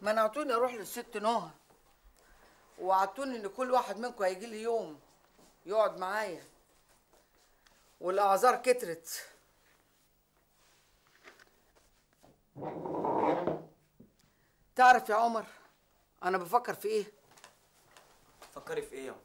منعتوني اروح للست نهى ووعدتوني ان كل واحد منكم هيجي لي يوم يقعد معايا والاعذار كترت تعرف يا عمر انا بفكر في ايه فكري في ايه يا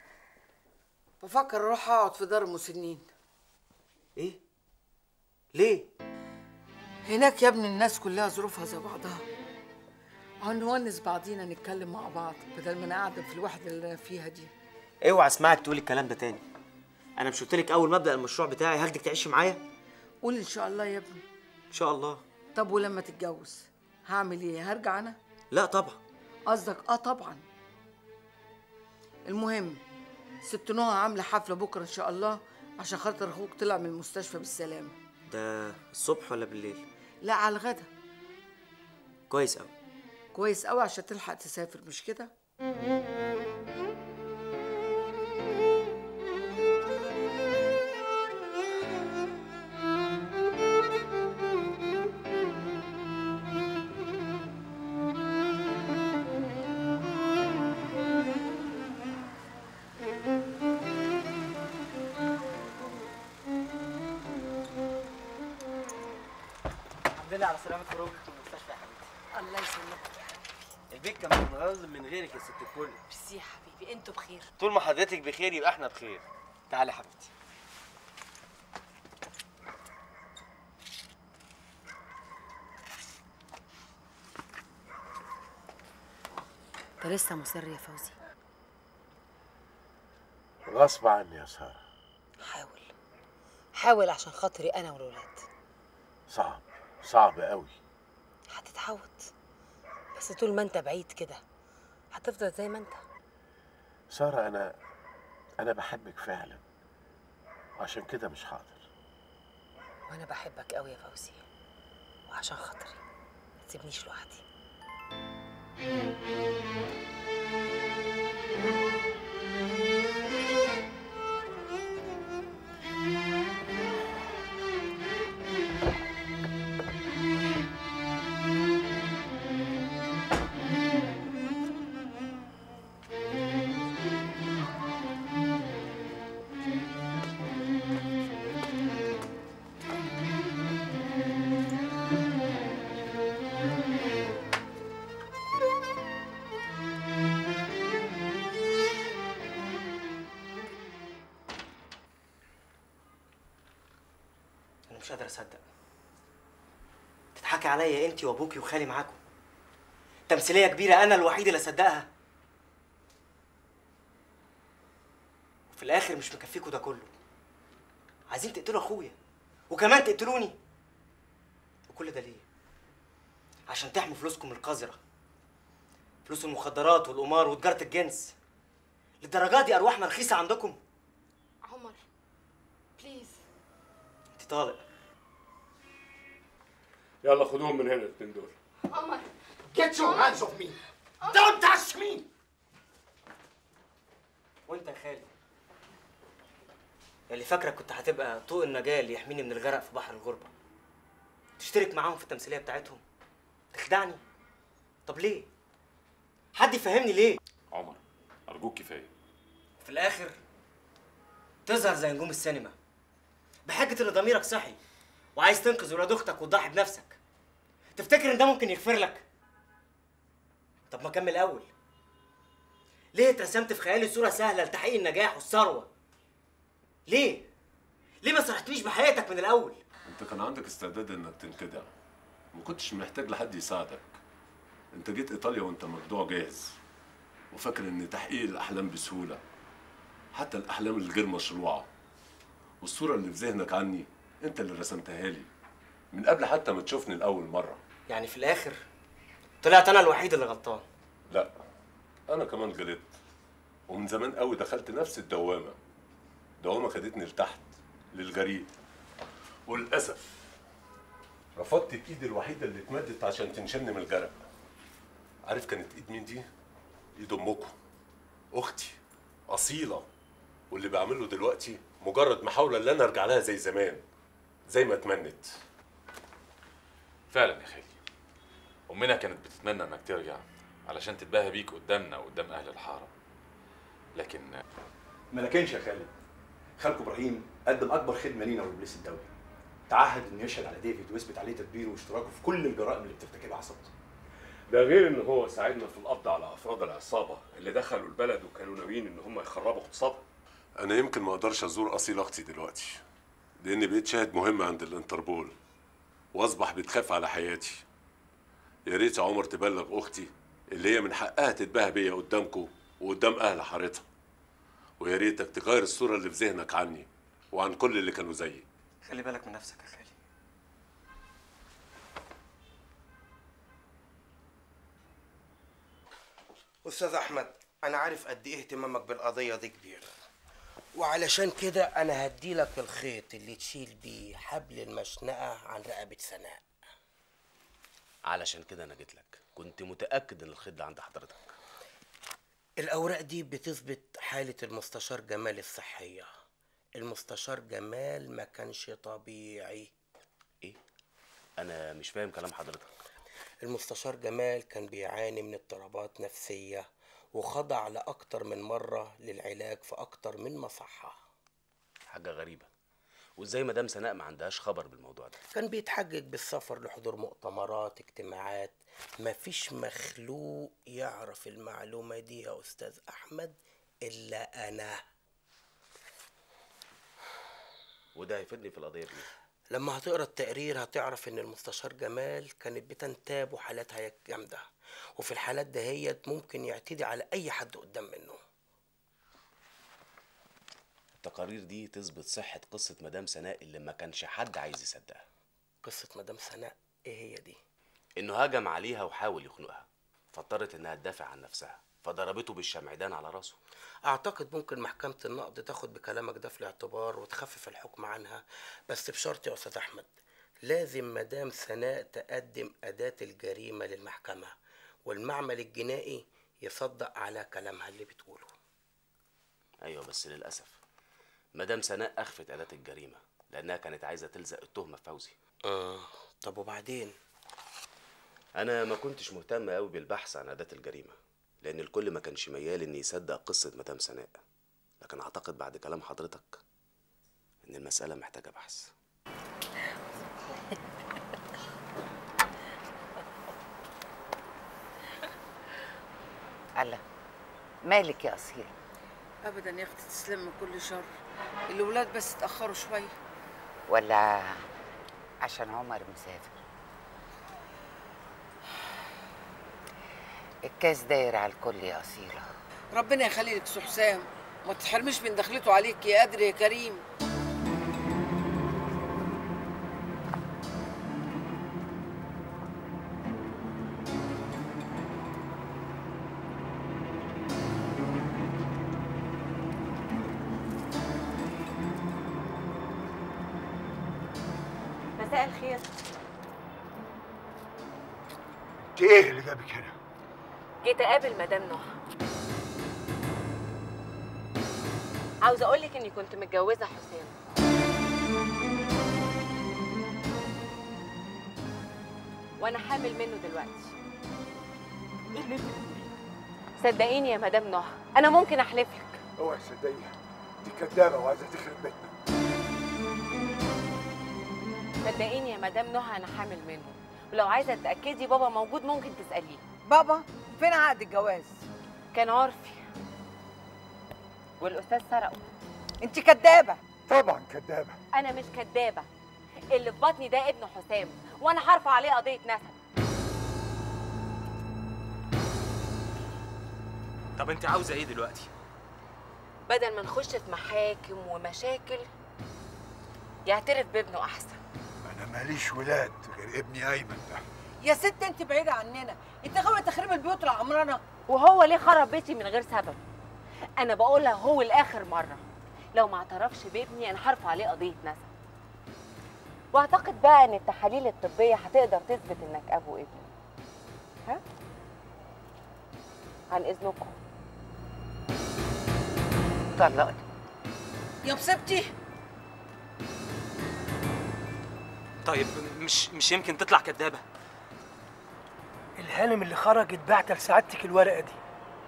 بفكر اروح اقعد في دار المسنين ايه ليه هناك يا ابني الناس كلها ظروفها زي بعضها هنونس بعضينا نتكلم مع بعض بدل ما انا قاعده في الوحده اللي انا فيها دي اوعى اسمعك تقولي الكلام ده تاني انا مش قلت لك اول ما ابدا المشروع بتاعي هاخدك تعيشي معايا قول ان شاء الله يا ابني ان شاء الله طب ولما تتجوز هعمل ايه هرجع انا لا طبعا قصدك اه طبعا المهم ست نهى عامله حفله بكره ان شاء الله عشان خاطر اخوك طلع من المستشفى بالسلامه ده الصبح ولا بالليل لا على الغدا كويس قوي كويس قوي عشان تلحق تسافر مش كده الحمد لله على سلامة خروجك من المستشفى يا حبيبتي الله يسلمك البيت كان متغلظ من غيرك يا ست الكل ميرسي يا حبيبي انتوا بخير طول ما حضرتك بخير يبقى احنا بخير تعالي يا حبيبتي انت لسه مصر يا فوزي غصب عني يا سارة حاول حاول عشان خاطري انا والولاد صعب صعب قوي هتتعود بس طول ما انت بعيد كده هتفضل زي ما انت سارة أنا أنا بحبك فعلا وعشان كده مش حاضر وانا بحبك قوي يا فوزي وعشان خاطري ما تسيبنيش لوحدي انا مش قادر اصدق تضحكي عليا انت وابوكي وخالي معاكم تمثيليه كبيره انا الوحيد اللي اصدقها وفي الاخر مش مكفيكوا ده كله عايزين تقتلوا اخويا وكمان تقتلوني وكل ده ليه عشان تحموا فلوسكم القذره فلوس المخدرات والقمار وتجاره الجنس للدرجه دي ارواحنا رخيصه عندكم عمر بليز انت طالق يلا خدوهم من هنا الاثنين دول عمر Get your hands off me! Don't touch me! وانت يا خالد اللي فاكرك كنت هتبقى طوق النجاة اللي يحميني من الغرق في بحر الغربة تشترك معاهم في التمثيلية بتاعتهم تخدعني طب ليه؟ حد يفهمني ليه؟ عمر ارجوك كفايه في الآخر تظهر زي نجوم السينما بحجة إن ضميرك صحي وعايز تنقذ ولاد أختك وتضحي بنفسك تفتكر إن ده ممكن يغفر لك؟ طب ما كمل الأول ليه اترسمت في خيالي صورة سهلة لتحقيق النجاح والثروة؟ ليه؟ ليه ما صرحتنيش بحياتك من الأول؟ انت كان عندك استعداد انك تنخدع ما كنتش محتاج لحد يساعدك انت جيت ايطاليا وانت مخدوع جاهز وفاكر ان تحقيق الاحلام بسهوله حتى الاحلام الغير مشروعه والصوره اللي في ذهنك عني انت اللي رسمتها لي من قبل حتى ما تشوفني لاول مره يعني في الآخر طلعت أنا الوحيد اللي غلطان لا انا كمان غلطت ومن زمان قوي دخلت نفس الدوامه دوامه خدتني لتحت للغريق وللاسف رفضت الايد الوحيده اللي اتمدت عشان تنشلني من الغرق عارف كانت ايد مين دي ايد امكم اختي اصيله واللي بعمله دلوقتي مجرد محاوله ان انا ارجع لها زي زمان زي ما اتمنت فعلا يا خالي امنا كانت بتتمنى انك ترجع علشان تتباهى بيك قدامنا وقدام اهل الحاره لكن ما لكنش يا خالد خالكم ابراهيم قدم اكبر خدمه لينا والبوليس الدولي تعهد انه يشهد على ديفيد ويثبت عليه تدبيره واشتراكه في كل الجرائم اللي بترتكبها عصابته ده غير ان هو ساعدنا في القبض على افراد العصابه اللي دخلوا البلد وكانوا ناويين ان هم يخربوا اقتصادها انا يمكن ما اقدرش ازور اصيل اختي دلوقتي لاني بقيت شاهد مهم عند الانتربول واصبح بتخاف على حياتي يا ريت يا عمر تبلغ اختي اللي هي من حقها تتباهى بيا قدامكم وقدام اهل حارتها ويا ريتك تغير الصوره اللي في ذهنك عني وعن كل اللي كانوا زيي خلي بالك من نفسك يا خالي استاذ احمد انا عارف قد ايه اهتمامك بالقضيه دي كبير وعلشان كده انا هديلك الخيط اللي تشيل بيه حبل المشنقه عن رقبه سناء علشان كده انا جيت لك كنت متاكد ان الخيط ده عند حضرتك الاوراق دي بتثبت حاله المستشار جمال الصحيه المستشار جمال ما كانش طبيعي ايه انا مش فاهم كلام حضرتك المستشار جمال كان بيعاني من اضطرابات نفسيه وخضع لأكتر من مرة للعلاج في أكتر من مصحة حاجه غريبه وازاي مدام سناء ما عندهاش خبر بالموضوع ده كان بيتحجج بالسفر لحضور مؤتمرات اجتماعات مفيش مخلوق يعرف المعلومة دي يا أستاذ أحمد إلا أنا وده هيفيدني في القضيه دي لما هتقرا التقرير هتعرف ان المستشار جمال كانت بتنتابه حالات هيك جامده وفي الحالات دهيت ممكن يعتدي على اي حد قدام منه التقارير دي تثبت صحه قصه مدام سناء اللي ما كانش حد عايز يصدقها قصه مدام سناء ايه هي دي انه هجم عليها وحاول يخنقها فاضطرت انها تدافع عن نفسها فضربته بالشمعدان على راسه اعتقد ممكن محكمه النقد تاخد بكلامك ده في الاعتبار وتخفف الحكم عنها بس بشرط يا استاذ احمد لازم مدام سناء تقدم اداه الجريمه للمحكمه والمعمل الجنائي يصدق على كلامها اللي بتقوله ايوه بس للاسف مدام سناء اخفت اداه الجريمه لانها كانت عايزه تلزق التهمه في فوزي اه طب وبعدين انا ما كنتش مهتم قوي بالبحث عن اداه الجريمه لان الكل ما كانش ميال ان يصدق قصه مدام سناء لكن اعتقد بعد كلام حضرتك ان المساله محتاجه بحث الله مالك يا أصيل ابدا يا اختي تسلم من كل شر الاولاد بس اتاخروا شويه ولا عشان عمر مسافر الكاس داير على الكل يا أصيلة ربنا يخلي لك سي حسام ما تحرمش من دخلته عليك يا قادر يا كريم مساء الخير انت ايه اللي جابك هنا؟ جيت اقابل مدام نهى عاوزه اقول لك اني كنت متجوزه حسام وانا حامل منه دلوقتي ايه اللي انت صدقيني يا مدام نهى انا ممكن احلف لك اوعي تصدقيها دي كدابه وعايزه تخرب بيتنا صدقيني يا مدام نهى انا حامل منه ولو عايزه تتاكدي بابا موجود ممكن تساليه بابا فين عقد الجواز كان عرفي والاستاذ سرقه انت كدابه طبعا كدابه انا مش كدابه اللي في بطني ده ابن حسام وانا هرفع عليه قضيه نسب طب انت عاوزه ايه دلوقتي بدل ما نخش في محاكم ومشاكل يعترف بابنه احسن انا ماليش ولاد غير ابني ايمن ده يا ست انت بعيده عننا انت غاويه تخريب البيوت العمرانه وهو ليه خرب بيتي من غير سبب انا بقولها هو لاخر مره لو ما اعترفش بابني انا هرفع عليه قضيه نسب واعتقد بقى ان التحاليل الطبيه هتقدر تثبت انك ابو ابني ها عن اذنكم طلقت يا مصيبتي طيب مش مش يمكن تطلع كدابه الهانم اللي خرجت بعت لسعادتك الورقه دي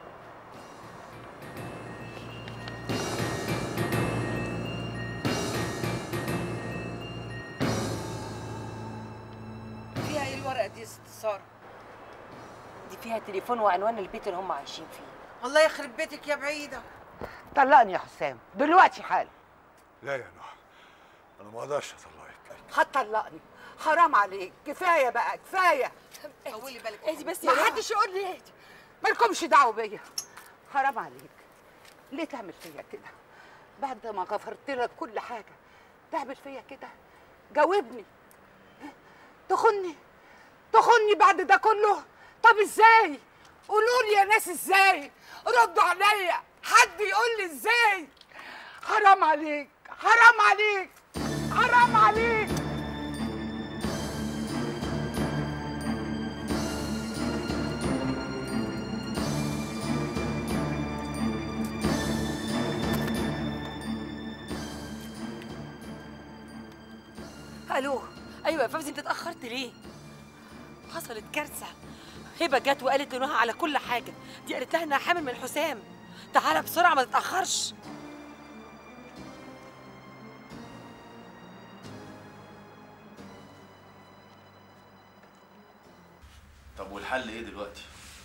فيها ايه الورقه دي يا ست ساره دي فيها تليفون وعنوان البيت اللي هم عايشين فيه الله يخرب بيتك يا بعيده طلقني يا حسام دلوقتي حالا لا يا نوح انا ما اقدرش اطلعك هتطلقني حرام عليك كفايه بقى كفايه طولي بالك اهدي بس ما حدش يقول لي اهدي مالكمش دعوه بيا حرام عليك ليه تعمل فيا كده بعد ما غفرت لك كل حاجه تعمل فيا كده جاوبني تخني تخني بعد ده كله طب ازاي قولوا لي يا ناس ازاي ردوا عليا حد يقول لي ازاي حرام عليك حرام عليك حرام عليك الو ايوه يا فوزي انت اتاخرت ليه حصلت كارثه هبه جت وقالت لنهى على كل حاجه دي قالت لها انها حامل من حسام تعالى بسرعه ما تتاخرش طب والحل ايه دلوقتي؟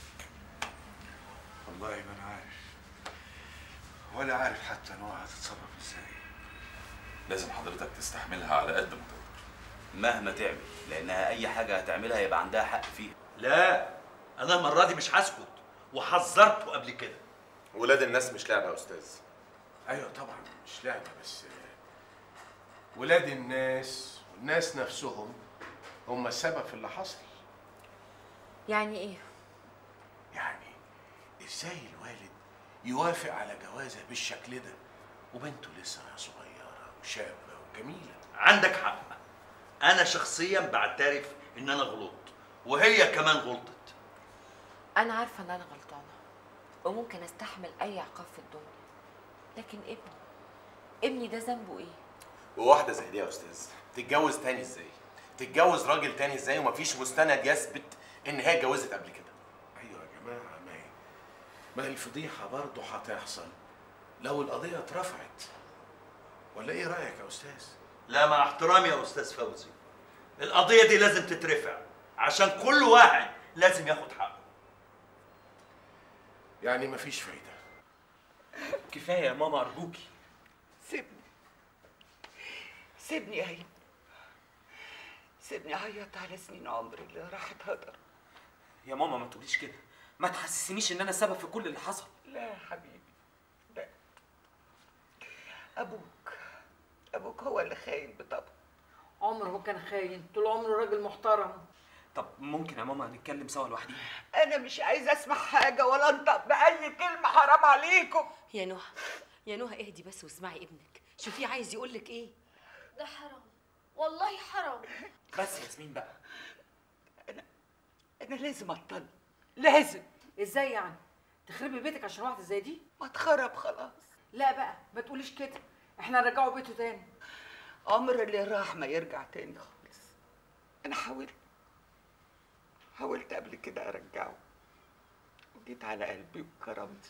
والله ما انا عارف ولا عارف حتى نوع هتتصرف ازاي لازم حضرتك تستحملها على قد ما تقدر مهما تعمل لانها اي حاجه هتعملها يبقى عندها حق فيها لا انا المره دي مش هسكت وحذرته قبل كده ولاد الناس مش لعبه يا استاذ ايوه طبعا مش لعبه بس ولاد الناس والناس نفسهم هم السبب في اللي حصل يعني ايه يعني ازاي الوالد يوافق على جوازه بالشكل ده وبنته لسه صغيره وشابه وجميله عندك حق انا شخصيا بعترف ان انا غلطت وهي كمان غلطت انا عارفه ان انا غلطانه وممكن استحمل اي عقاب في الدنيا لكن ابني ابني ده ذنبه ايه وواحده زي دي يا استاذ تتجوز تاني ازاي تتجوز راجل تاني ازاي ومفيش مستند يثبت ان هي اتجوزت قبل كده ايوه يا جماعه ما هي ما هي الفضيحه برضه هتحصل لو القضيه اترفعت ولا ايه رايك يا استاذ لا مع احترامي يا استاذ فوزي القضيه دي لازم تترفع عشان كل واحد لازم ياخد حقه يعني مفيش فايده كفايه يا ماما ارجوكي سيبني سيبني يا هيم سيبني اعيط على سنين عمري اللي راحت هدر يا ماما ما تقوليش كده ما تحسسنيش ان انا السبب في كل اللي حصل لا يا حبيبي لا ابوك ابوك هو اللي خاين بطبعه عمره ما كان خاين طول عمره راجل محترم طب ممكن يا ماما نتكلم سوا لوحدينا انا مش عايزه اسمع حاجه ولا انطق باي كلمه حرام عليكم يا نهى يا نهى اهدي بس واسمعي ابنك شوفيه عايز يقول لك ايه ده حرام والله حرام بس ياسمين بقى انا لازم اطلق لازم ازاي يعني تخربي بيتك عشان واحده زي دي ما اتخرب خلاص لا بقى ما تقوليش كده احنا نرجعه بيته تاني عمر اللي راح ما يرجع تاني خالص انا حاولت حاولت قبل كده ارجعه وجيت على قلبي وكرامتي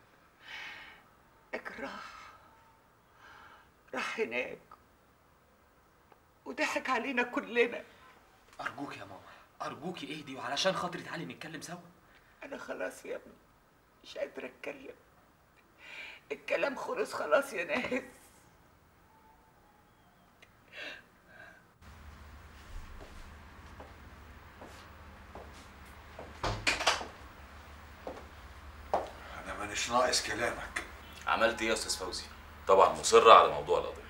لكن راح راح هناك وضحك علينا كلنا ارجوك يا ماما ارجوكي اهدي وعلشان خاطري تعالي نتكلم سوا انا خلاص يا ابني مش قادره اتكلم الكلام خلص خلاص يا ناس انا مانيش ناقص كلامك عملت ايه يا استاذ فوزي؟ طبعا مصرة على موضوع القضية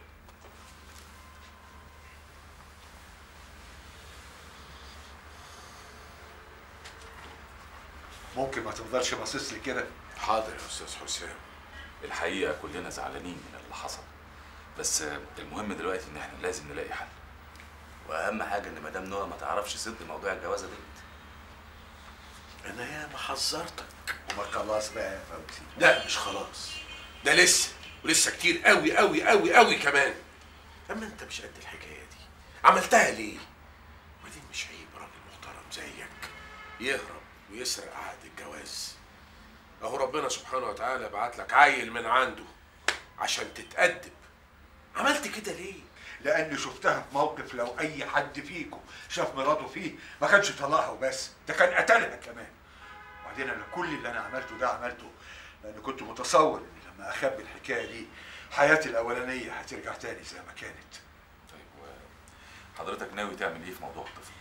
ممكن ما تفضلش باصص لي كده حاضر يا استاذ حسام الحقيقة كلنا زعلانين من اللي حصل بس المهم دلوقتي ان احنا لازم نلاقي حل واهم حاجه ان مدام نوى ما تعرفش صدق موضوع الجوازه دي انا يا ما حذرتك وما خلاص بقى يا فوزي لا مش خلاص ده لسه ولسه كتير قوي قوي قوي قوي كمان اما انت مش قد الحكايه دي عملتها ليه؟ وبعدين مش عيب راجل محترم زيك يهرب ويسرق عقد الجواز اهو ربنا سبحانه وتعالى بعت لك عيل من عنده عشان تتأدب عملت كده ليه لان شفتها في موقف لو اي حد فيكم شاف مراته فيه ما كانش طلقها وبس ده كان قتلها كمان وبعدين انا كل اللي انا عملته ده عملته لان كنت متصور ان لما اخبي الحكايه دي حياتي الاولانيه هترجع تاني زي ما كانت حضرتك ناوي تعمل ايه في موضوع الطفل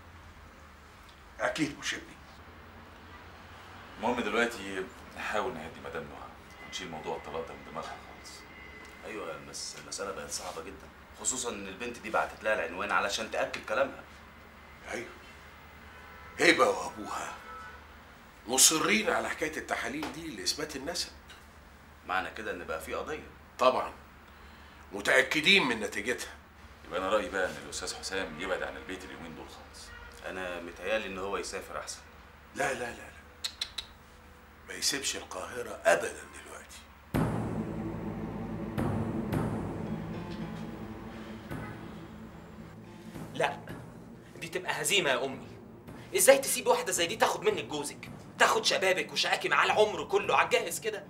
اكيد مش ابني المهم دلوقتي نحاول نهدي مدام نهى ونشيل موضوع الطلاق ده من دماغها خالص ايوه بس المساله بقت صعبه جدا خصوصا ان البنت دي بعتت لها العنوان علشان تاكد كلامها ايوه هبه وابوها مصرين على حكايه التحاليل دي لاثبات النسب معنى كده ان بقى في قضيه طبعا متاكدين من نتيجتها يبقى انا رايي بقى ان الاستاذ حسام يبعد عن البيت اليومين دول خالص انا متهيالي ان هو يسافر احسن لا لا لا لا ما يسيبش القاهره ابدا دلوقتي لا دي تبقى هزيمه يا امي ازاي تسيب واحده زي دي تاخد منك جوزك تاخد شبابك وشقاكي معاه العمر كله على الجاهز كده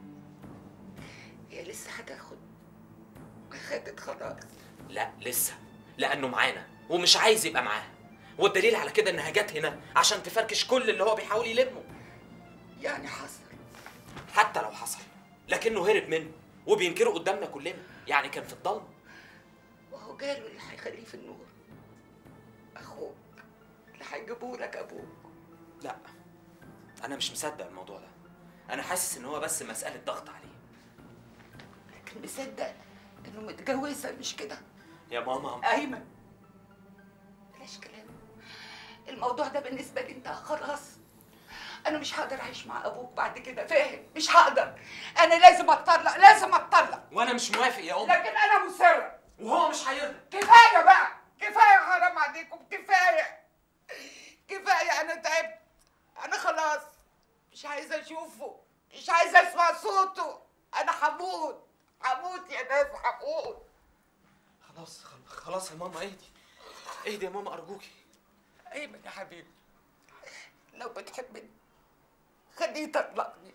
هي لسه هتاخد خدت خلاص لا لسه لانه معانا ومش عايز يبقى معاها والدليل على كده انها جت هنا عشان تفركش كل اللي هو بيحاول يلمه يعني حصل حتى لو حصل لكنه هرب منه وبينكره قدامنا كلنا يعني كان في الضلمه وهو جاله اللي هيخليه في النور اخوك اللي هيجيبه لك ابوك لا انا مش مصدق الموضوع ده انا حاسس ان هو بس مساله ضغط عليه لكن مصدق انه متجوزها مش كده يا ماما ايمن بلاش كلام الموضوع ده بالنسبه لي انت خلاص انا مش هقدر اعيش مع ابوك بعد كده فاهم مش هقدر انا لازم اتطلق لازم اتطلق وانا مش موافق يا ام لكن انا مصره وهو مش هيرضى كفايه بقى كفايه حرام عليكم كفايه كفايه انا تعبت انا خلاص مش عايزه اشوفه مش عايزه اسمع صوته انا هموت هموت يا ناس هموت خلاص خل- خلاص يا ماما اهدي اهدي يا ماما ارجوكي ايمن يا حبيبي لو بتحبني خليه يطلقني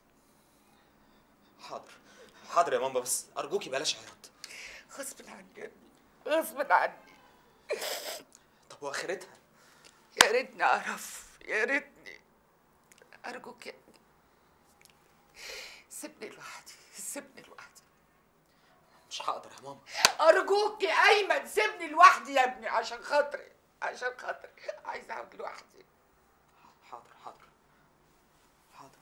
حاضر حاضر يا ماما بس ارجوكي بلاش عياط غصب عني يا ابني غصب عني طب واخرتها يا ريتني اعرف يا ريتني ارجوك يا ابني سيبني لوحدي سيبني لوحدي مش هقدر يا ماما ارجوك يا ايمن سيبني لوحدي يا ابني عشان خاطري عشان خاطري عايزه اقعد لوحدي حاضر حاضر حاضر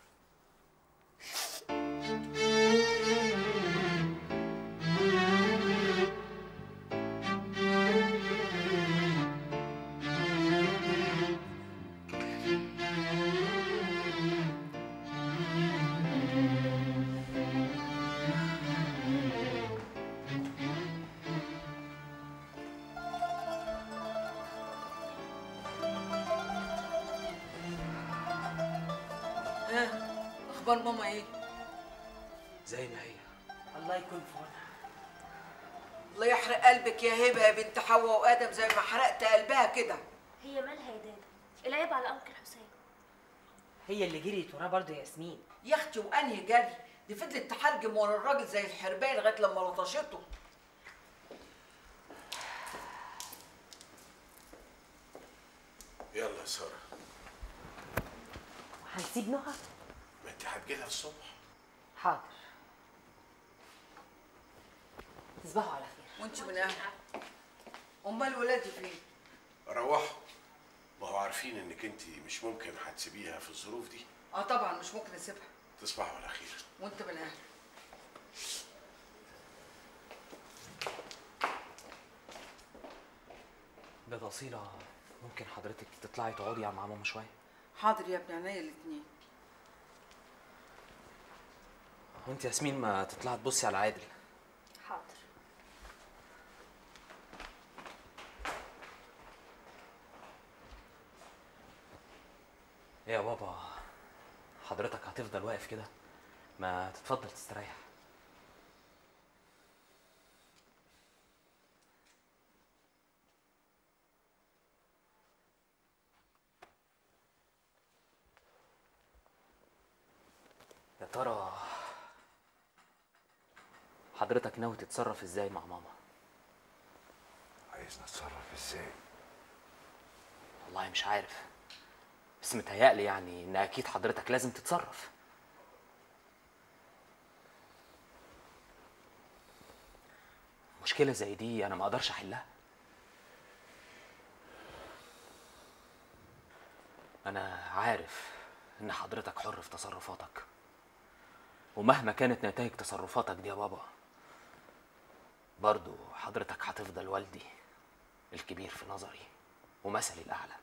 ها اخبار ماما ايه زي ما هي الله يكون في عونها الله يحرق قلبك يا هبه يا بنت حواء وادم زي ما حرقت قلبها كده هي مالها يا دادا العيب على انكل حسام هي اللي جريت وراه برضه يا ياسمين يا اختي وانهي جري دي فضلت تحجم ورا الراجل زي الحربايه لغايه لما لطشته يلا يا ساره هنسيب نهى ما انت هتجيلها الصبح حاضر تصبحوا على خير وانت من اهل امال ولادي فين روحوا ما هو عارفين انك انت مش ممكن هتسيبيها في الظروف دي اه طبعا مش ممكن اسيبها تصبحوا على خير وانت من اهل ده أصيلة ممكن حضرتك تطلعي تقعدي مع ماما شوية حاضر يا ابني عينيا الاتنين وانت ياسمين ما تطلعي تبصي على عادل حاضر ايه يا بابا حضرتك هتفضل واقف كده ما تتفضل تستريح ترى حضرتك ناوي تتصرف ازاي مع ماما عايز نتصرف ازاي والله مش عارف بس متهيألي يعني ان اكيد حضرتك لازم تتصرف مشكلة زي دي انا ما اقدرش احلها انا عارف ان حضرتك حر في تصرفاتك ومهما كانت نتائج تصرفاتك دي يا بابا برضو حضرتك هتفضل والدي الكبير في نظري ومثلي الأعلى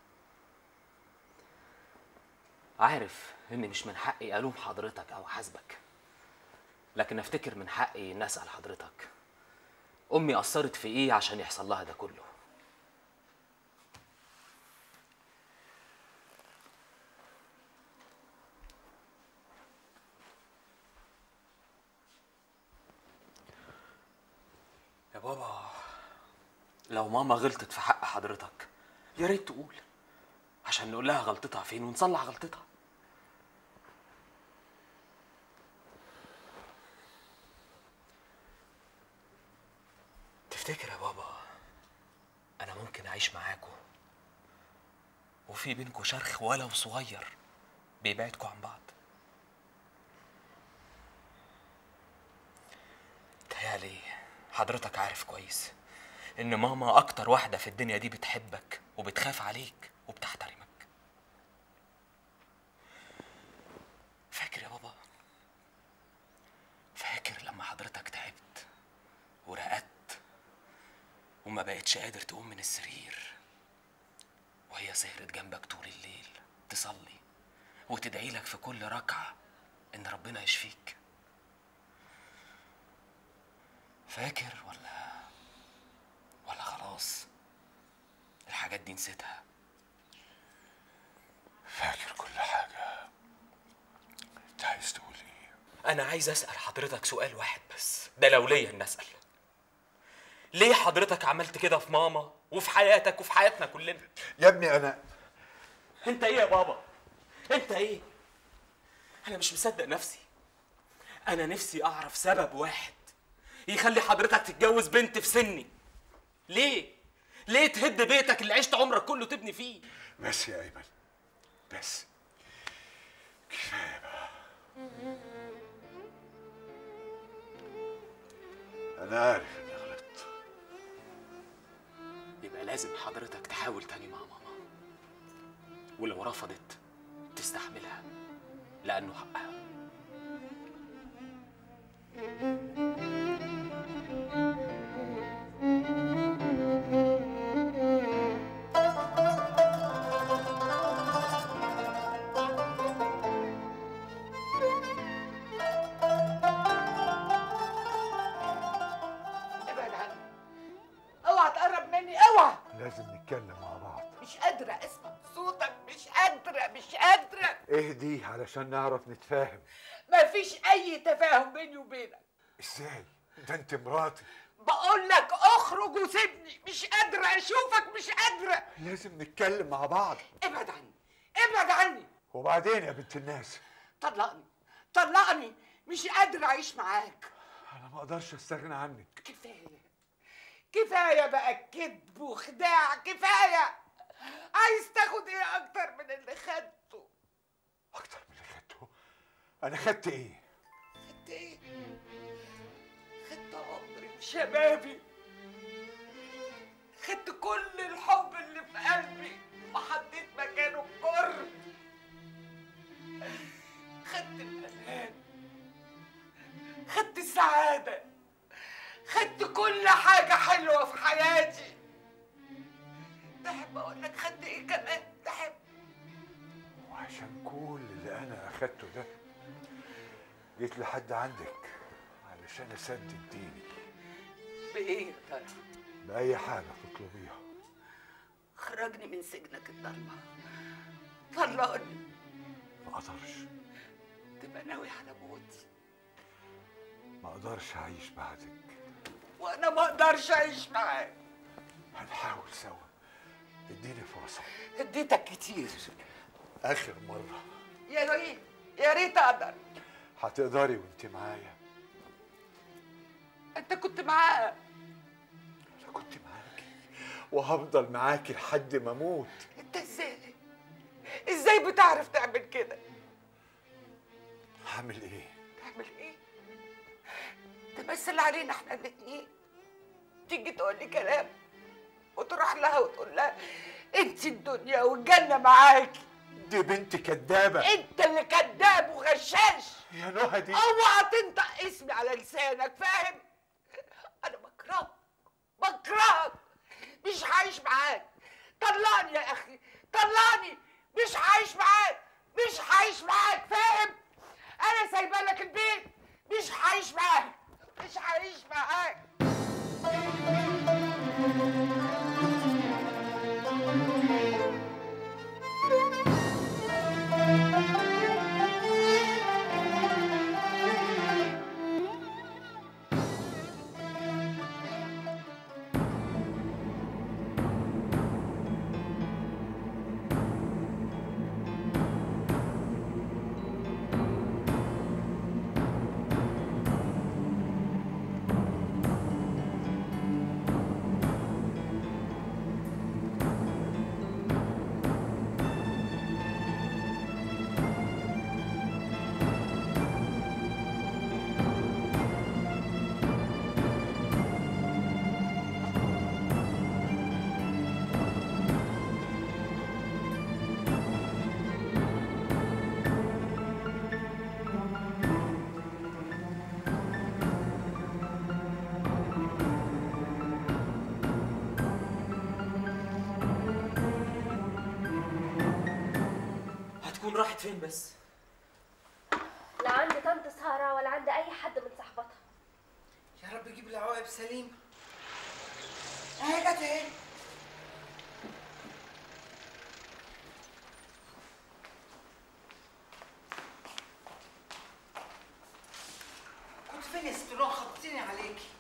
عارف إن مش من حقي ألوم حضرتك أو أحاسبك لكن أفتكر من حقي إن أسأل حضرتك أمي قصرت في إيه عشان يحصل لها ده كله يا بابا لو ماما غلطت في حق حضرتك يا ريت تقول عشان نقول لها غلطتها فين ونصلح غلطتها تفتكر يا بابا انا ممكن اعيش معاكوا وفي بينكوا شرخ ولو صغير بيبعدكوا عن بعض تهيالي حضرتك عارف كويس ان ماما اكتر واحدة في الدنيا دي بتحبك وبتخاف عليك وبتحترمك فاكر يا بابا فاكر لما حضرتك تعبت ورقدت وما بقتش قادر تقوم من السرير وهي سهرت جنبك طول الليل تصلي وتدعي لك في كل ركعة إن ربنا يشفيك فاكر ولا ولا خلاص الحاجات دي نسيتها فاكر كل حاجة انت عايز تقول ايه أنا عايز أسأل حضرتك سؤال واحد بس ده لو ليا إن أسأل ليه حضرتك عملت كده في ماما وفي حياتك وفي حياتنا كلنا يا ابني انا انت ايه يا بابا انت ايه انا مش مصدق نفسي انا نفسي اعرف سبب واحد يخلي حضرتك تتجوز بنت في سني ليه ليه تهد بيتك اللي عشت عمرك كله تبني فيه بس يا ايمن بس كفايه بقى انا عارف اني غلطت يبقى لازم حضرتك تحاول تاني مع ماما ولو رفضت تستحملها لانه حقها ابعد عني اوعى تقرب مني اوعى لازم نتكلم مع بعض مش قادرة اسمع صوتك مش قادرة مش قادرة اهدي علشان نعرف نتفاهم مفيش أي تفاهم بيني وبينك ازاي ده انت مراتي بقول لك اخرج وسيبني مش قادرة أشوفك مش قادرة لازم نتكلم مع بعض ابعد عني ابعد عني وبعدين يا بنت الناس طلقني طلقني مش قادرة أعيش معاك انا ما اقدرش استغنى عنك كفاية كفاية بقى كذب وخداع كفاية عايز تاخد ايه أكتر من اللي خدته انا خدت ايه خدت ايه؟ خدت عمري وشبابي خدت كل الحب اللي في قلبي وحطيت مكانه الكره خدت الأمان خدت السعادة خدت كل حاجة حلوة في حياتي تحب أقول لك خدت إيه كمان؟ تحب وعشان كل اللي انا اخدته ده جيت لحد عندك علشان اسدد ديني بإيه يا ترى؟ باي حاجه تطلبيها خرجني من سجنك الضلمة طلقني ما اقدرش تبقى ناوي على موتي ما اقدرش اعيش بعدك وأنا ما أقدرش أعيش معاك هنحاول سوا اديني فرصه اديتك كتير اخر مره يا ريت يا ريت أقدر هتقدري وانت معايا انت كنت معاه انا كنت معاكي وهفضل معاكي لحد ما اموت انت ازاي ازاي بتعرف تعمل كده هعمل ايه تعمل ايه تمثل علينا احنا الاتنين تيجي تقول لي كلام وتروح لها وتقول لها انت الدنيا والجنه معاكي دي بنت كدابه انت اللي كذاب وغشاش يا نهى دي اوعى تنطق اسمي على لسانك فاهم انا بكرهك بكرهك مش عايش معاك طلعني يا اخي طلعني مش عايش معاك مش عايش معاك فاهم انا سايبه لك البيت مش عايش معاك مش عايش معاك هتكون راحت فين بس لا عند طنط ساره ولا عند اي حد من صحباتها يا رب يجيب العواقب سليمه اهي جت اهي كنت فين يا ست نوح خبطتيني عليكي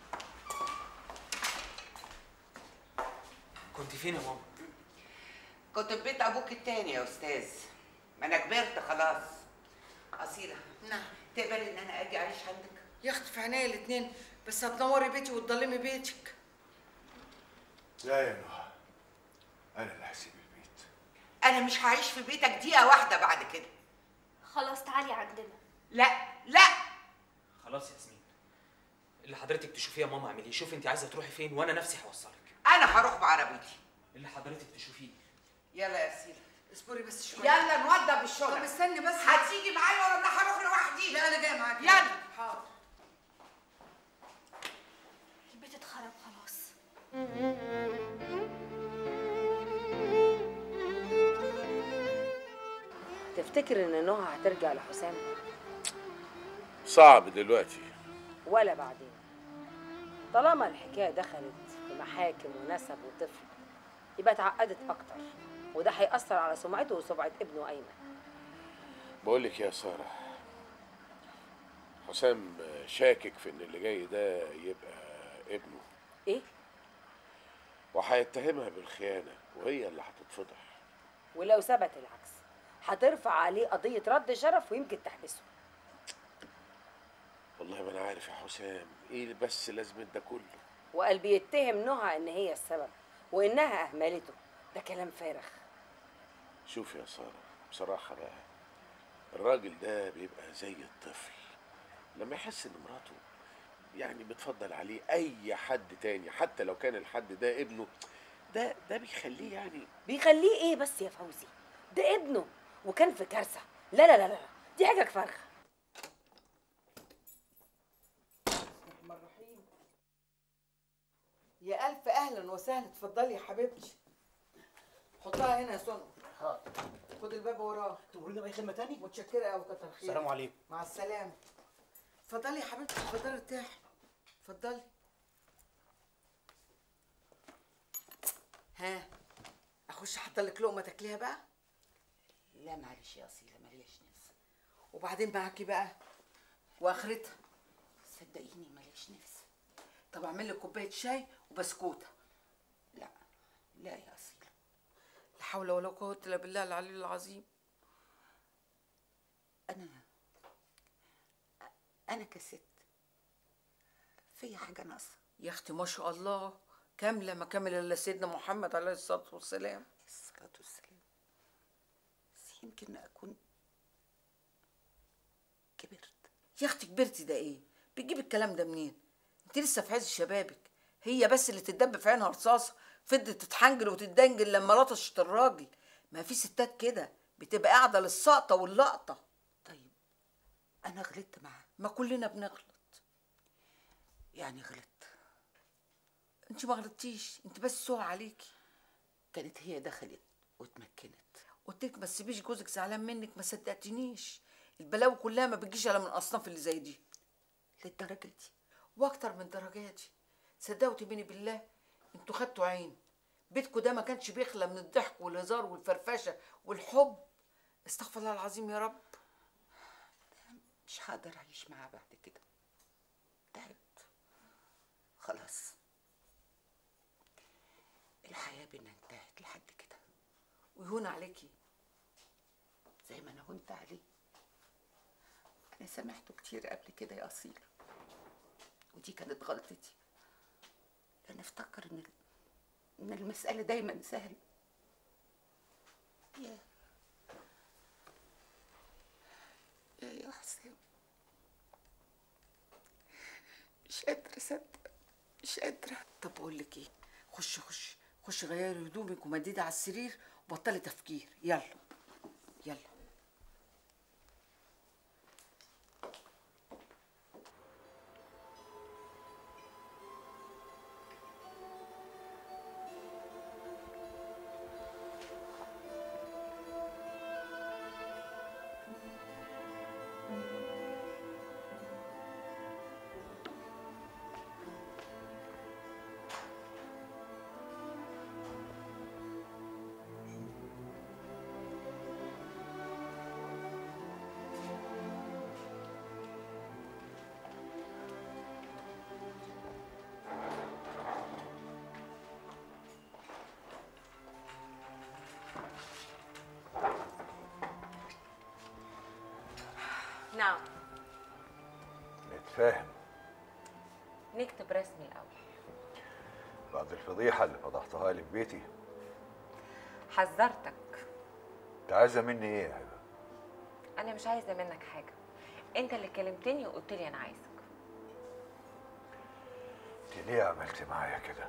كنت فين يا ماما كنت في بيت ابوك التاني يا استاذ ما انا كبرت خلاص اصيله نعم تقبلي ان انا اجي اعيش عندك يا اختي في عينيا الاتنين بس هتنوري بيتي وتضلمي بيتك لا يا نهى انا اللي هسيب البيت انا مش هعيش في بيتك دقيقه واحده بعد كده خلاص تعالي عندنا لا لا خلاص يا ياسمين اللي حضرتك تشوفيه يا ماما اعمليه شوفي انت عايزه تروحي فين وانا نفسي هوصلك انا هروح بعربيتي اللي حضرتك تشوفيه يلا يا سيدي اصبري بس شويه يلا نوضب الشغل طب استني بس هتيجي معايا ولا انا هروح لوحدي لا انا جايه معاكي يلا حاضر البيت اتخرب خلاص تفتكر ان نهى هترجع لحسام صعب دلوقتي ولا بعدين طالما الحكايه دخلت في محاكم ونسب وطفل يبقى اتعقدت اكتر وده هيأثر على سمعته وسمعه ابنه ايمن بقول لك يا ساره حسام شاكك في ان اللي جاي ده يبقى ابنه ايه وهيتهمها بالخيانه وهي اللي هتتفضح ولو ثبت العكس هترفع عليه قضيه رد شرف ويمكن تحبسه والله ما انا عارف يا حسام ايه بس لازمه ده كله وقال بيتهم نهى ان هي السبب وانها اهملته ده كلام فارغ شوف يا ساره بصراحه بقى الراجل ده بيبقى زي الطفل لما يحس ان مراته يعني بتفضل عليه اي حد تاني حتى لو كان الحد ده ابنه ده ده بيخليه يعني بيخليه ايه بس يا فوزي ده ابنه وكان في كارثه لا لا لا لا دي حاجه فارغه يا الف اهلا وسهلا اتفضلي يا حبيبتي حطها هنا يا سنة حاضر خد الباب وراه تمرين باي خدمه تاني متشكره قوي كتر خير السلام عليكم مع السلامه اتفضلي يا حبيبتي اتفضلي ارتاحي اتفضلي ها اخش احط لك لقمه تاكليها بقى لا معلش يا اصيله ماليش نفس وبعدين معاكي بقى واخرتها صدقيني ماليش نفس طب اعمل لك كوبايه شاي وبسكوته لا لا يا اصيله لا حول ولا قوه الا بالله العلي العظيم انا انا كست في حاجه ناقصه يا اختي ما شاء الله كامله ما كامل الا سيدنا محمد عليه الصلاه والسلام الصلاه والسلام بس يمكن اكون كبرت يا اختي كبرتي ده ايه بتجيب الكلام ده منين انت لسه في عز شبابك هي بس اللي تدب في عينها رصاصه فضلت تتحنجل وتتدنجل لما لطشت الراجل ما في ستات كده بتبقى قاعده للسقطه واللقطه طيب انا غلطت معاه ما كلنا بنغلط يعني غلطت انت ما غلطتيش انت بس سوء عليكي كانت هي دخلت واتمكنت قلت لك ما تسيبيش جوزك زعلان منك ما صدقتنيش البلاوي كلها ما بتجيش الا من الاصناف اللي زي دي للدرجه دي واكتر من درجاتي صدقوا تبيني بالله انتوا خدتوا عين بيتكوا ده ما كانش بيخلى من الضحك والهزار والفرفشه والحب استغفر الله العظيم يا رب مش هقدر اعيش معاه بعد كده تعبت خلاص الحياه بينا انتهت لحد كده ويهون عليكي زي ما انا هنت عليه انا سامحته كتير قبل كده يا اصيل ودي كانت غلطتي لان افتكر ان ان المساله دايما سهله يا يا يا حسام مش قادرة أصدق مش قادرة طب بقول لك ايه خش خش خش غيري هدومك ومديدي على السرير وبطلي تفكير يلا يلا نعم نتفاهم نكتب رسمي الأول بعد الفضيحة اللي فضحتها لي في بيتي حذرتك انت عايزة مني ايه يا هبة؟ أنا مش عايزة منك حاجة أنت اللي كلمتني وقلت لي أنا عايزك انت ليه عملت معايا كده؟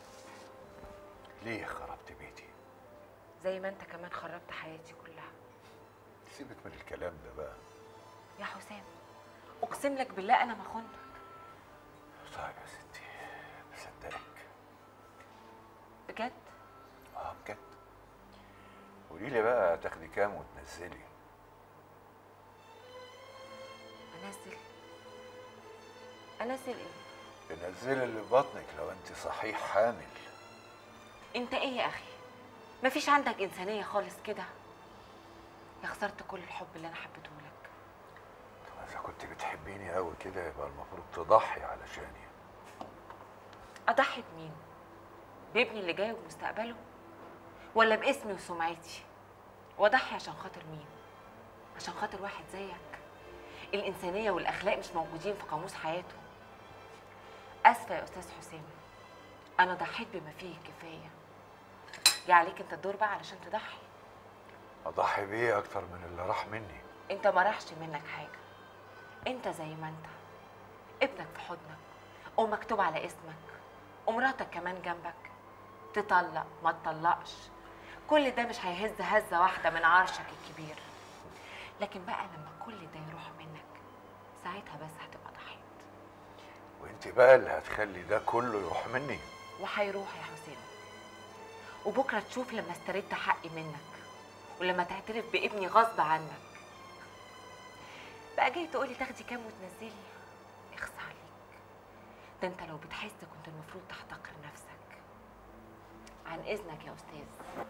ليه خربت بيتي؟ زي ما أنت كمان خربت حياتي كلها سيبك من الكلام ده بقى يا حسام أقسم لك بالله أنا ما خنتك طيب يا ستي مصدقك بجد اه بجد قولي لي بقى تاخدي كام وتنزلي أنزل أنزل إيه؟ تنزلي اللي في بطنك لو انت صحيح حامل أنت إيه يا أخي؟ مفيش عندك إنسانية خالص كده يا خسرت كل الحب اللي أنا حبيته لك طب اذا كنت بتحبيني قوي كده يبقى المفروض تضحي علشاني أضحي بمين؟ بابني اللي جاي ومستقبله؟ ولا باسمي وسمعتي؟ وأضحي عشان خاطر مين؟ عشان خاطر واحد زيك الإنسانية والأخلاق مش موجودين في قاموس حياته آسفة يا أستاذ حسام أنا ضحيت بما فيه الكفاية جه عليك أنت الدور بقى علشان تضحي اضحي بيه اكتر من اللي راح مني أنت ما راحش منك حاجة أنت زي ما أنت ابنك في حضنك ومكتوب على اسمك ومراتك كمان جنبك تطلق ما تطلقش كل ده مش هيهز هزة واحدة من عرشك الكبير لكن بقى لما كل ده يروح منك ساعتها بس هتبقى ضحيت وانت بقى اللي هتخلي ده كله يروح مني وهيروح يا حسين وبكرة تشوف لما استردت حقي منك ولما تعترف بابني غصب عنك بقى جاي تقولي تاخدي كام وتنزلي اخص عليك ده انت لو بتحس كنت المفروض تحتقر نفسك عن اذنك يا استاذ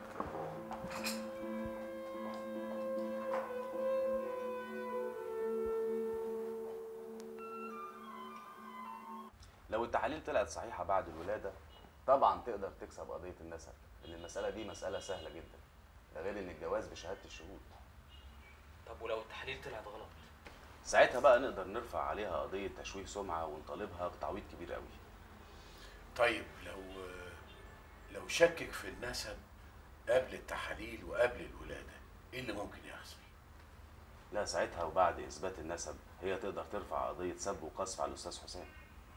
لو التحاليل طلعت صحيحة بعد الولادة طبعا تقدر تكسب قضية النسب لأن المسألة دي مسألة سهلة جدا ده غير إن الجواز بشهادة الشهود طب ولو التحاليل طلعت غلط ساعتها بقى نقدر نرفع عليها قضيه تشويه سمعه ونطالبها بتعويض كبير قوي طيب لو لو شكك في النسب قبل التحاليل وقبل الولاده ايه اللي ممكن يحصل لا ساعتها وبعد اثبات النسب هي تقدر ترفع قضيه سب وقذف على الاستاذ حسام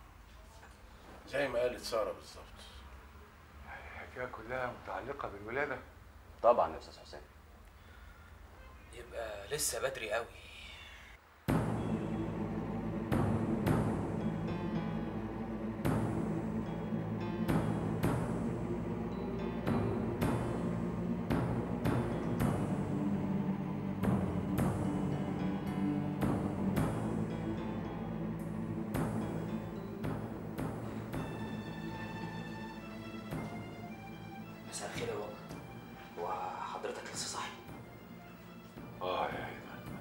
زي ما قالت ساره بالظبط الحكايه كلها متعلقه بالولاده طبعا يا استاذ حسام يبقى لسه بدري قوي مساء الخير يا بابا هو حضرتك لسه صاحي اه يا ايمن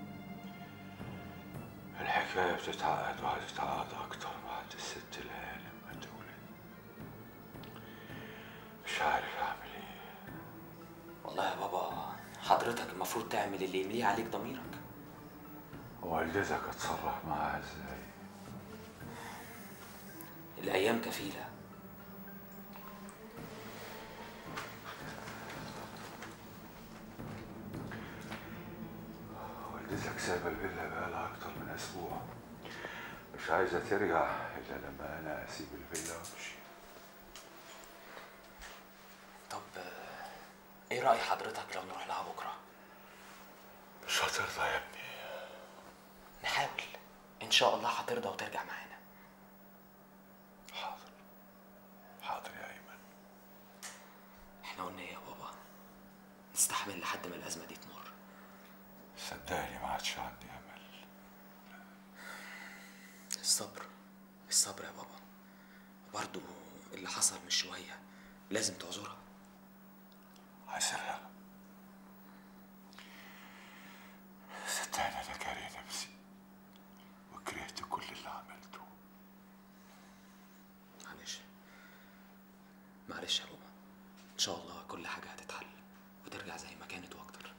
الحكايه بتتعقد وهتتعقد اكتر بعد الست الهانم ما تولد مش عارف اعمل ايه والله يا بابا حضرتك المفروض تعمل اللي يمليه عليك ضميرك والدتك اتصرف معاها ازاي الايام كفيله والدتك سايبه الفيلا بقالها اكتر من اسبوع مش عايزه ترجع الا لما انا اسيب الفيلا وامشي طب آه، ايه راي حضرتك لو نروح لها بكره مش هترضى يا ابني نحاول ان شاء الله هترضى وترجع معانا حاضر حاضر يا ايمن احنا قلنا ايه يا بابا نستحمل لحد ما الازمه دي تمر صدقني ما عادش عندي امل الصبر الصبر يا بابا برضو اللي حصل من شويه لازم تعذرها عذرها صدقني انا كاره نفسي وكرهت كل اللي عملته معلش معلش يا بابا ان شاء الله كل حاجه هتتحل وترجع زي ما كانت واكتر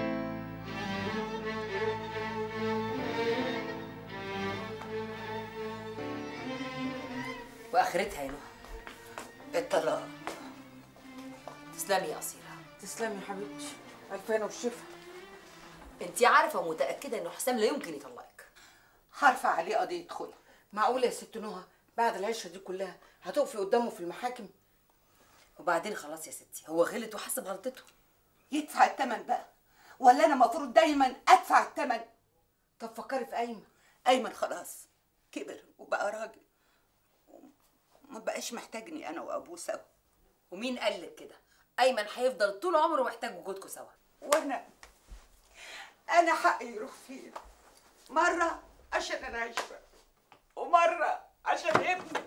واخرتها يا نهى الطلاق تسلمي يا أصيلة تسلمي يا حبيبتي الفين والشفا انت عارفة ومتأكدة إنه حسام لا يمكن يطلقك هرفع عليه قضيه خلع معقوله يا ست نهى بعد العشره دي كلها هتقفي قدامه في المحاكم وبعدين خلاص يا ستي هو غلط وحس بغلطته يدفع الثمن بقى ولا انا المفروض دايما ادفع الثمن طب فكري في ايمن ايمن خلاص كبر وبقى راجل ما بقاش محتاجني انا وابوه سوا ومين قال لك كده أيمن هيفضل طول عمره محتاج وجودكم سوا وانا انا حقي يروح فين مره عشان انا عايشه ومره عشان ابني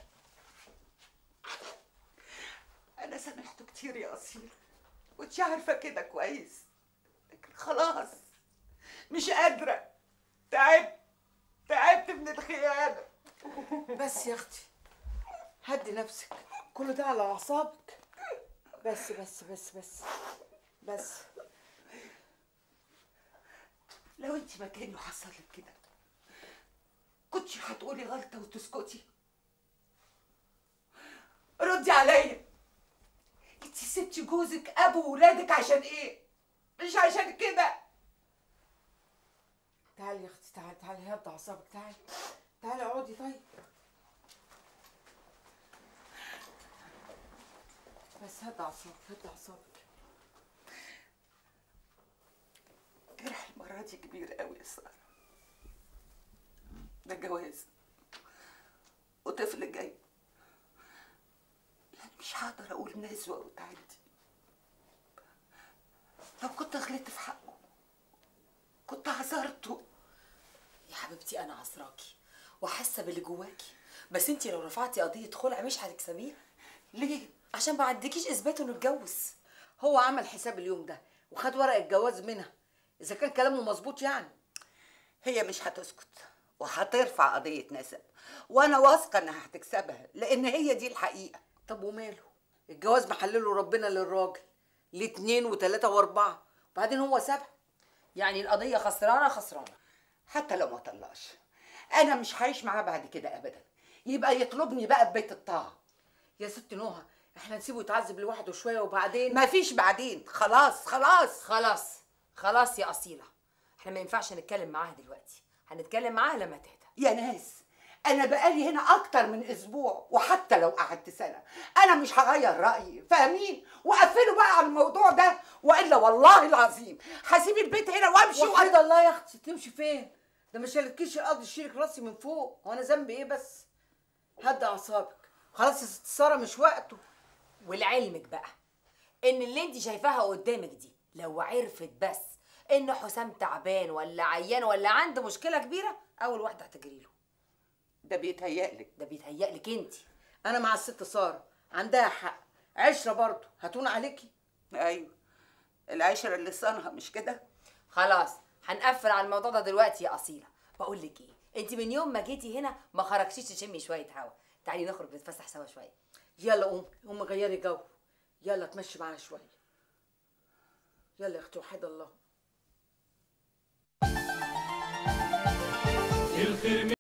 انا سامحته كتير يا اصيل وانت عارفه كده كويس لكن خلاص مش قادره تعبت تعبت من الخيانه بس يا اختي هدي نفسك كل ده على اعصابك بس بس بس بس بس لو انت مكاني وحصل لك كده كنتش هتقولي غلطه وتسكتي ردي عليا انت سبتي جوزك ابو ولادك عشان ايه مش عشان كده تعالي يا اختي تعالي تعالي هدي اعصابك تعالي تعالي اقعدي طيب بس هدي اعصابك هدي اعصابك جرح المرة دي كبير قوي يا سارة ده جواز وطفل جاي يعني مش هقدر اقول نزوة وتعدي لو كنت غلطت في حقه كنت عذرته يا حبيبتي أنا عذراكي وحاسة باللي جواكي بس انت لو رفعتي قضية خلع مش هتكسبيها ليه؟ عشان ما عندكيش إثبات إنه اتجوز هو عمل حساب اليوم ده وخد ورق الجواز منها اذا كان كلامه مظبوط يعني هي مش هتسكت وهترفع قضية نسب وانا واثقة انها هتكسبها لان هي دي الحقيقة طب وماله الجواز محلله ربنا للراجل ليه اتنين وتلاته واربعه وبعدين هو سابها يعني القضية خسرانة خسرانة حتى لو ما طلقش انا مش هعيش معاه بعد كده ابدا يبقى يطلبني بقى في بيت الطاعه يا ست نوها احنا نسيبه يتعذب لوحده شويه وبعدين مفيش بعدين خلاص خلاص خلاص خلاص يا اصيله احنا ما ينفعش نتكلم معاها دلوقتي هنتكلم معاها لما تهدى يا ناس انا بقالي هنا اكتر من اسبوع وحتى لو قعدت سنه انا مش هغير رايي فاهمين وقفلوا بقى على الموضوع ده والا والله العظيم هسيب البيت هنا وامشي وحيد الله يا اختي تمشي فين ده ما شالتكيش الارض تشيلك راسي من فوق هو انا ذنبي ايه بس هدي اعصابك خلاص يا ست ساره مش وقته ولعلمك بقى ان اللي انت شايفاها قدامك دي لو عرفت بس ان حسام تعبان ولا عيان ولا عنده مشكله كبيره اول واحده هتجري له ده بيتهيألك ده بيتهيألك انت انا مع الست ساره عندها حق عشره برضه هتون عليكي ايوه العشره اللي صانها مش كده خلاص هنقفل على الموضوع ده دلوقتي يا اصيله بقول لك ايه انت من يوم ما جيتي هنا ما خرجتيش تشمي شويه هوا تعالي نخرج نتفسح سوا شويه يلا قومي قومي غيري جو يلا تمشي معانا شويه يلا يا اختي وحيد الله الخير